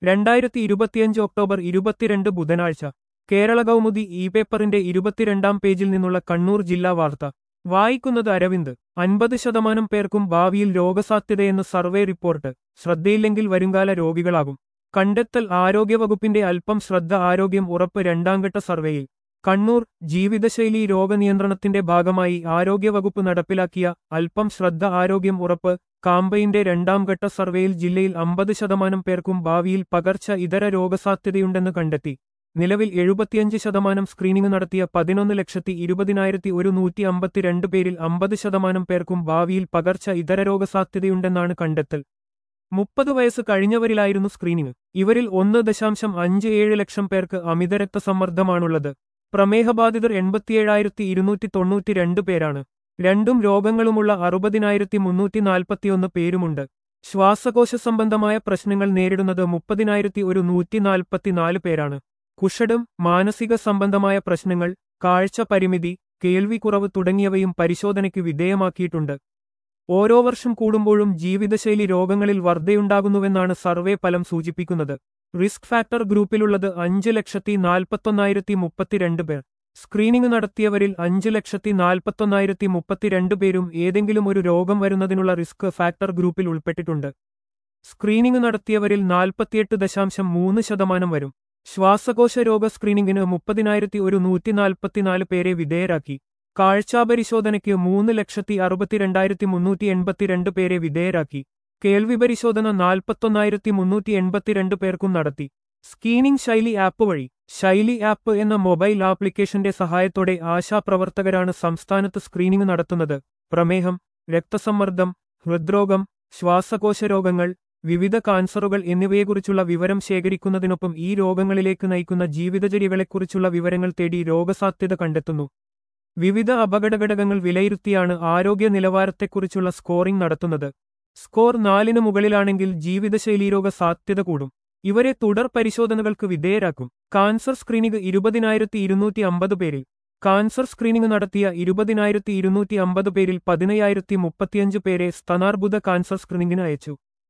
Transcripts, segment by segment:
രണ്ടായിരത്തി ഇരുപത്തിയഞ്ച് ഒക്ടോബർ ഇരുപത്തിരണ്ട് ബുധനാഴ്ച കേരള കൗമുദി ഇ പേപ്പറിന്റെ ഇരുപത്തിരണ്ടാം പേജിൽ നിന്നുള്ള കണ്ണൂർ ജില്ലാ വാർത്ത വായിക്കുന്നത് അരവിന്ദ് അൻപത് ശതമാനം പേർക്കും ഭാവിയിൽ രോഗസാധ്യതയെന്ന് സർവേ റിപ്പോർട്ട് ശ്രദ്ധയില്ലെങ്കിൽ വരുംകാല രോഗികളാകും കണ്ടെത്തൽ ആരോഗ്യവകുപ്പിന്റെ അല്പം ശ്രദ്ധ ആരോഗ്യം ഉറപ്പ് രണ്ടാംഘട്ട സർവേയിൽ കണ്ണൂർ ജീവിതശൈലി രോഗനിയന്ത്രണത്തിന്റെ ഭാഗമായി ആരോഗ്യവകുപ്പ് നടപ്പിലാക്കിയ അല്പം ശ്രദ്ധ ആരോഗ്യം ഉറപ്പ് കാമ്പയിന്റെ രണ്ടാംഘട്ട സർവേയിൽ ജില്ലയിൽ അമ്പത് ശതമാനം പേർക്കും ഭാവിയിൽ പകർച്ച ഇതര രോഗസാധ്യതയുണ്ടെന്ന് കണ്ടെത്തി നിലവിൽ എഴുപത്തിയഞ്ച് ശതമാനം സ്ക്രീനിംഗ് നടത്തിയ പതിനൊന്ന് ലക്ഷത്തി ഇരുപതിനായിരത്തി ഒരു നൂറ്റി അമ്പത്തിരണ്ട് പേരിൽ അമ്പത് ശതമാനം പേർക്കും ഭാവിയിൽ പകർച്ച ഇതര രോഗസാധ്യതയുണ്ടെന്നാണ് കണ്ടെത്തൽ മുപ്പത് വയസ്സ് കഴിഞ്ഞവരിലായിരുന്നു സ്ക്രീനിംഗ് ഇവരിൽ ഒന്ന് ദശാംശം അഞ്ച് ഏഴ് ലക്ഷം പേർക്ക് അമിത രക്തസമ്മർദ്ദമാണുള്ളത് പ്രമേഹബാധിതർ എൺപത്തിയേഴായിരത്തി ഇരുന്നൂറ്റി തൊണ്ണൂറ്റിരണ്ട് പേരാണ് രണ്ടും രോഗങ്ങളുമുള്ള അറുപതിനായിരത്തി മുന്നൂറ്റി നാൽപ്പത്തിയൊന്ന് പേരുമുണ്ട് ശ്വാസകോശ സംബന്ധമായ പ്രശ്നങ്ങൾ നേരിടുന്നത് മുപ്പതിനായിരത്തി ഒരു നൂറ്റി നാൽപ്പത്തിനാല് പേരാണ് കുഷടും മാനസിക സംബന്ധമായ പ്രശ്നങ്ങൾ കാഴ്ച പരിമിതി കേൾവിക്കുറവ് തുടങ്ങിയവയും പരിശോധനയ്ക്ക് വിധേയമാക്കിയിട്ടുണ്ട് ഓരോ വർഷം കൂടുമ്പോഴും ജീവിതശൈലി രോഗങ്ങളിൽ വർധയുണ്ടാകുന്നുവെന്നാണ് സർവേ ഫലം സൂചിപ്പിക്കുന്നത് റിസ്ക് ഫാക്ടർ ഗ്രൂപ്പിലുള്ളത് അഞ്ച് ലക്ഷത്തി നാൽപ്പത്തൊന്നായിരത്തി മുപ്പത്തിരണ്ട് പേർ സ്ക്രീനിംഗ് നടത്തിയവരിൽ അഞ്ച് ലക്ഷത്തി നാൽപ്പത്തൊന്നായിരത്തി മുപ്പത്തിരണ്ട് പേരും ഏതെങ്കിലും ഒരു രോഗം വരുന്നതിനുള്ള റിസ്ക് ഫാക്ടർ ഗ്രൂപ്പിൽ ഉൾപ്പെട്ടിട്ടുണ്ട് സ്ക്രീനിംഗ് നടത്തിയവരിൽ നാൽപ്പത്തിയെട്ട് ദശാംശം മൂന്ന് ശതമാനം വരും ശ്വാസകോശ രോഗ സ്ക്രീനിംഗിന് മുപ്പതിനായിരത്തി ഒരു നൂറ്റി നാൽപ്പത്തിനാല് പേരെ വിധേയരാക്കി കാഴ്ചാപരിശോധനയ്ക്ക് മൂന്ന് ലക്ഷത്തി അറുപത്തിരണ്ടായിരത്തി മുന്നൂറ്റി എൺപത്തിരണ്ട് പേരെ വിധേയരാക്കി കേൾവി പരിശോധന നാൽപ്പത്തൊന്നായിരത്തി മുന്നൂറ്റി എൺപത്തിരണ്ട് പേർക്കും നടത്തി സ്കീനിംഗ് ശൈലി ആപ്പ് വഴി ശൈലി ആപ്പ് എന്ന മൊബൈൽ ആപ്ലിക്കേഷന്റെ സഹായത്തോടെ ആശാപ്രവർത്തകരാണ് സംസ്ഥാനത്ത് സ്ക്രീനിംഗ് നടത്തുന്നത് പ്രമേഹം രക്തസമ്മർദ്ദം ഹൃദ്രോഗം ശ്വാസകോശ രോഗങ്ങൾ വിവിധ കാൻസറുകൾ എന്നിവയെക്കുറിച്ചുള്ള വിവരം ശേഖരിക്കുന്നതിനൊപ്പം ഈ രോഗങ്ങളിലേക്ക് നയിക്കുന്ന ജീവിതചര്യകളെക്കുറിച്ചുള്ള വിവരങ്ങൾ തേടി രോഗസാധ്യത കണ്ടെത്തുന്നു വിവിധ അപകടഘടകങ്ങൾ വിലയിരുത്തിയാണ് ആരോഗ്യ നിലവാരത്തെക്കുറിച്ചുള്ള സ്കോറിംഗ് നടത്തുന്നത് സ്കോർ നാലിന് മുകളിലാണെങ്കിൽ ജീവിതശൈലീരോഗ സാധ്യത കൂടും ഇവരെ തുടർ പരിശോധനകൾക്ക് വിധേയരാക്കും കാൻസർ സ്ക്രീനിംഗ് ഇരുപതിനായിരത്തി ഇരുന്നൂറ്റി അമ്പത് പേരിൽ കാൻസർ സ്ക്രീനിംഗ് നടത്തിയ ഇരുപതിനായിരത്തി ഇരുന്നൂറ്റി അമ്പത് പേരിൽ പതിനയ്യായിരത്തി മുപ്പത്തിയഞ്ച് പേരെ സ്തനാർബുദ കാൻസർ സ്ക്രീനിംഗിന് അയച്ചു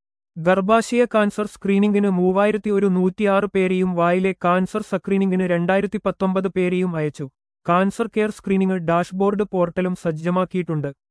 ഗർഭാശയ കാൻസർ സ്ക്രീനിംഗിന് മൂവായിരത്തി ഒരു നൂറ്റിയാറ് പേരെയും വായിലെ കാൻസർ സ്ക്രീനിംഗിന് രണ്ടായിരത്തി പത്തൊമ്പത് പേരെയും അയച്ചു കാൻസർ കെയർ സ്ക്രീനിംഗ് ഡാഷ്ബോർഡ് പോർട്ടലും സജ്ജമാക്കിയിട്ടുണ്ട്